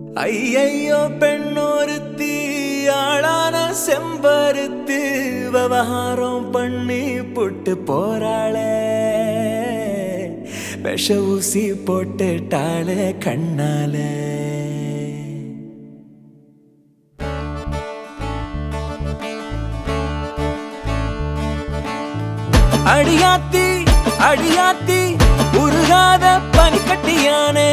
ஐயையோ பெண்ணொருத்தி ஆளான செம்பருத்து விவகாரம் பண்ணி புட்டு போறாளே விஷ ஊசி போட்டுட்டாளே கண்ணாலே அடியாத்தி அடியாத்தி உருகாத பனிக்கட்டியானே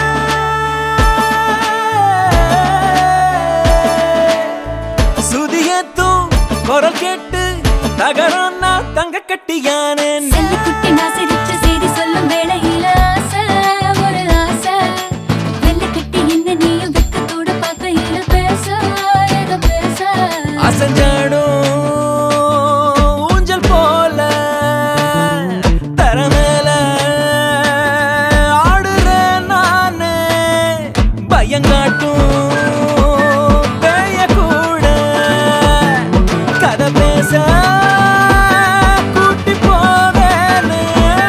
சுதியத்தும் குரல் கேட்டு தகரம்னா தங்க கட்டியானே செல்லக்குட்டி நான் சிரிச்சு செய்தி சொல்லும் வேளையில ஆசை, ஒரு ஆசை. வெள்ளைக்கட்டி என்ன நீயும் வெட்கத்தோட பார்க்கையில பேச, ஏதோ பேச. அசஞ்சாடும் ஊஞ்சல் போல தரமேல ஆடுறேன் நானே பயங்காட்டும் பேய கூட கதை பேச கூட்டி போவேனே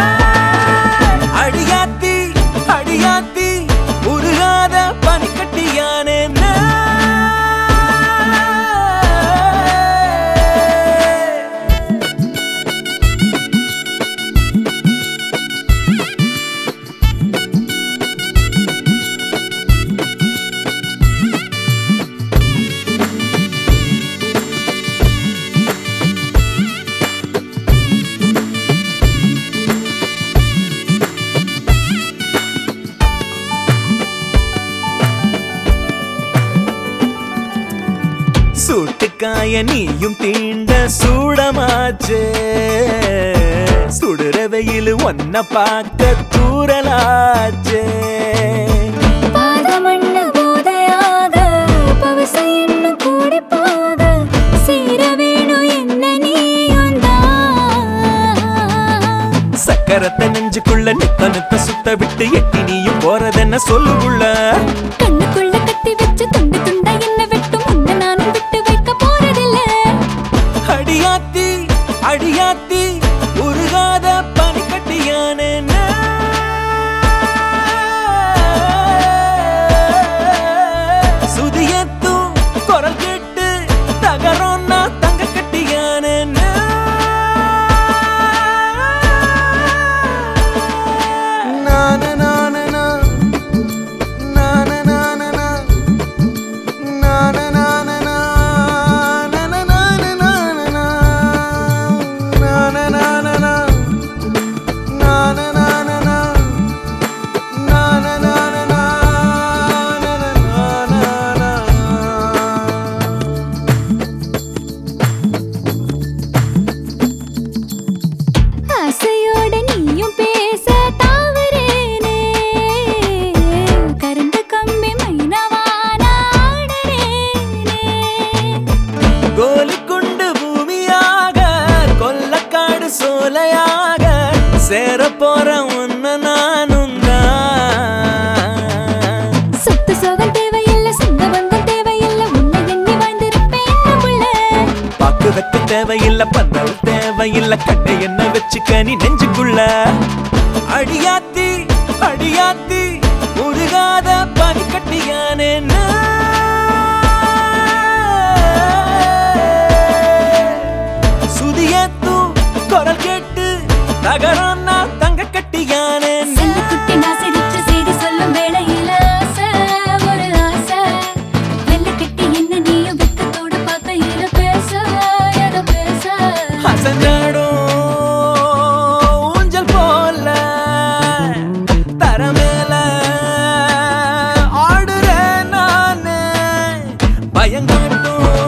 அடியாத்தி அடியாத்தி உருகாத பனிக்கட்டியானே சூட்டுக்காய நீயும் தீண்ட சூடமாச்சே சுடுற வெயில் ஒன்ன பார்க்க தூரலாச்சே பாதமண்ணு போதையாக, பவசை இன்னும் கூடிப் போக, சேர வேணும் என்ன நீயும் தான். சக்கரத்தை நெஞ்சுக்குள்ள நித்த நித்த சுத்த விட்டு எட்டி நீயும் போறதென்ன சொல்லுக்குள்ள கண்ணுக்குள்ள கட்டி வச்சு துண்டு துண்டா என்ன வெட்டும் உன்னை நானும் விட்டு வைக்க போறதில்ல அடியாத்தி அடியாத்தி உருகாத பனிக்கட்டியானே சுதியத்தும் குரல் கேட்டு தகரம்னா தங்க கட்டியானே ஆசையோட நீயும் பேச தாவரேனே கரண்ட் கம்பி மைனவான ஆடுறேனே கோலிக்குண்டு பூமியாக கொல்லக்காடு சோலையாக சேர போற உன்ன நானும் தான் சொத்து சோகம் தேவையில்லை சொந்த பந்தம் தேவையில்லை உன்னை எண்ணி வாழ்ந்திருப்பேன் என்ன புள்ள பாக்கு வைக்க தேவையில்ல பந்தல் தேவையில்ல கட்டை என்ன வச்சுக்க நீ நெஞ்சுக்குள்ள அடியாத்தி அடியாத்தி முருகாத பனிக்கட்டியானே சுதியத்து குரல் கேட்டு தகரம்னா தங்க கட்டியானே செல்லக்குட்டி நான் சிரிச்சு செய்தி சொல்லும் வேளையில ஆசை, ஒரு ஆசை. வெள்ளைக்கட்டி என்ன நீயும் வெட்கத்தோட பார்க்கையில பேச, ஏதோ பேச. அசஞ்சாடும் ஊஞ்சல் போல தரமேல ஆடுறேன் நானு பயங்காட்டும்